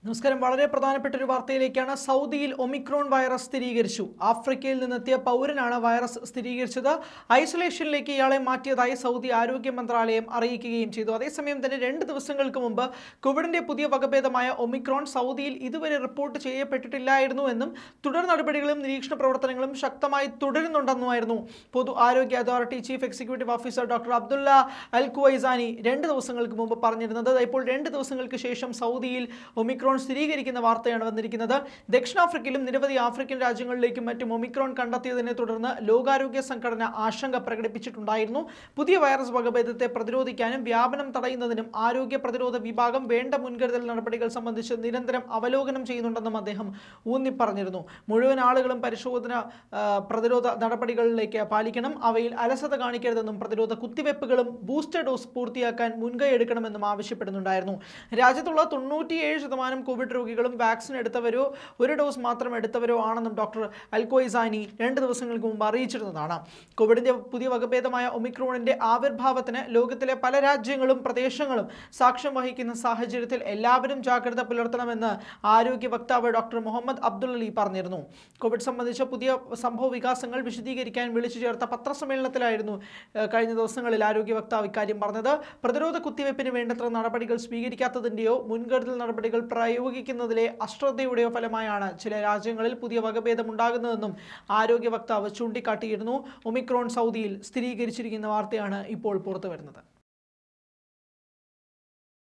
നമസ്കാരം വളരെ പ്രധാനപ്പെട്ട ഒരു വാർത്തയിലേക്കാണ് സൗദിയിൽ ഒമിക്രോൺ വൈറസ് സ്ഥിരീകരിച്ചു ആഫ്രിക്കയിൽ നിന്നെത്തിയ പൗരനാണ് വൈറസ് സ്ഥിരീകരിച്ചത് ഐസൊലേഷനിലേക്ക് ഇയാളെ മാറ്റിയതായി സൗദി ആരോഗ്യ മന്ത്രാലയം അറിയിക്കുകയും ചെയ്തു അതേസമയം തന്നെ രണ്ട് ദിവസങ്ങൾക്ക് മുമ്പ് കോവിഡിന്റെ പുതിയ വകഭേദമായ ഒമിക്രോൺ സൗദിയിൽ ഇതുവരെ റിപ്പോർട്ട് ചെയ്യപ്പെട്ടിട്ടില്ലായിരുന്നു എന്നും തുടർ നടപടികളും നിരീക്ഷണ പ്രവർത്തനങ്ങളും ശക്തമായി തുടരുന്നുണ്ടെന്നുമായിരുന്നു പൊതു ആരോഗ്യ authority chief executive officer doctor Abdullah Al Kuwaisani രണ്ട് ദിവസങ്ങൾക്ക് മുമ്പ് പറഞ്ഞിരുന്നത് ഇപ്പോൾ രണ്ട് ദിവസങ്ങൾക്ക് ശേഷം സൗദിയിൽ ഒമിക്രോൺ സ്ഥിരീകരിക്കുന്ന വാർത്തയാണ് വന്നിരിക്കുന്നത് ദക്ഷിണാഫ്രിക്കയിലും നിരവധി ആഫ്രിക്കൻ രാജ്യങ്ങളിലേക്കും മറ്റും ഒമിക്രോൺ കണ്ടെത്തിയതിനെ തുടർന്ന് ലോകാരോഗ്യ സംഘടന ആശങ്ക പ്രകടിപ്പിച്ചിട്ടുണ്ടായിരുന്നു പുതിയ വൈറസ് വകഭേദത്തെ പ്രതിരോധിക്കാനും വ്യാപനം തടയുന്നതിനും ആരോഗ്യ പ്രതിരോധ വിഭാഗം വേണ്ട മുൻകരുതൽ നടപടികൾ സംബന്ധിച്ച് നിരന്തരം അവലോകനം ചെയ്യുന്നുണ്ടെന്നും അദ്ദേഹം ഊന്നി പറഞ്ഞിരുന്നു മുഴുവൻ ആളുകളും പരിശോധന ആ, പ്രതിരോധ നടപടികളിലേക്ക് പാലിക്കണം അവയിൽ അലസത കാണിക്കരുതെന്നും പ്രതിരോധ കുത്തിവെപ്പുകളും ബൂസ്റ്റർ ഡോസ് പൂർത്തിയാക്കാൻ മുൻകൈ എടുക്കണമെന്നും ആവശ്യപ്പെടുന്നുണ്ടായിരുന്നു രാജ്യത്തുള്ള തൊണ്ണൂറ്റിയേഴ് ശതമാനം കോവിഡ് രോഗികളും വാക്സിൻ എടുത്തവരോ ഒരു ഡോസ് മാത്രം എടുത്തവരോ ആണെന്നും ഡോക്ടർ അൽക്കോയിസാനി രണ്ട് ദിവസങ്ങൾക്ക് മുമ്പ് അറിയിച്ചിരുന്നതാണ് കോവിഡിന്റെ പുതിയ വകഭേദമായ ഒമിക്രോണിന്റെ ആവിർഭാവത്തിന് ലോകത്തിലെ പല രാജ്യങ്ങളും പ്രദേശങ്ങളും സാക്ഷ്യം വഹിക്കുന്ന സാഹചര്യത്തിൽ എല്ലാവരും ജാഗ്രത പുലർത്തണമെന്ന് ആരോഗ്യ വക്താവ് ഡോക്ടർ മുഹമ്മദ് അബ്ദുൾ അലി പറഞ്ഞിരുന്നു കോവിഡ് സംബന്ധിച്ച പുതിയ സംഭവ വികാസങ്ങൾ വിശദീകരിക്കാൻ വിളിച്ചു ചേർത്ത പത്രസമ്മേളനത്തിലായിരുന്നു ഏഹ്, കഴിഞ്ഞ ദിവസങ്ങളിൽ ആരോഗ്യ വക്താവ് ഇക്കാര്യം പറഞ്ഞത് പ്രതിരോധ കുത്തിവയ്പ്പിന് വേണ്ടത്ര നടപടികൾ സ്വീകരിക്കാത്തതിൻ്റെയോ മുൻകരുതൽ നടപടികൾ പ്രയോഗിക്കുന്നതിലെ അശ്രദ്ധയുടെയോ ഫലമായാണ് ചില രാജ്യങ്ങളിൽ പുതിയ വകഭേദം ഉണ്ടാകുന്നതെന്നും ആരോഗ്യ വക്താവ് ചൂണ്ടിക്കാട്ടിയിരുന്നു ഒമിക്രോൺ സൗദിയിൽ സ്ഥിരീകരിച്ചിരിക്കുന്ന വാർത്തയാണ് ഇപ്പോൾ പുറത്തു വരുന്നത്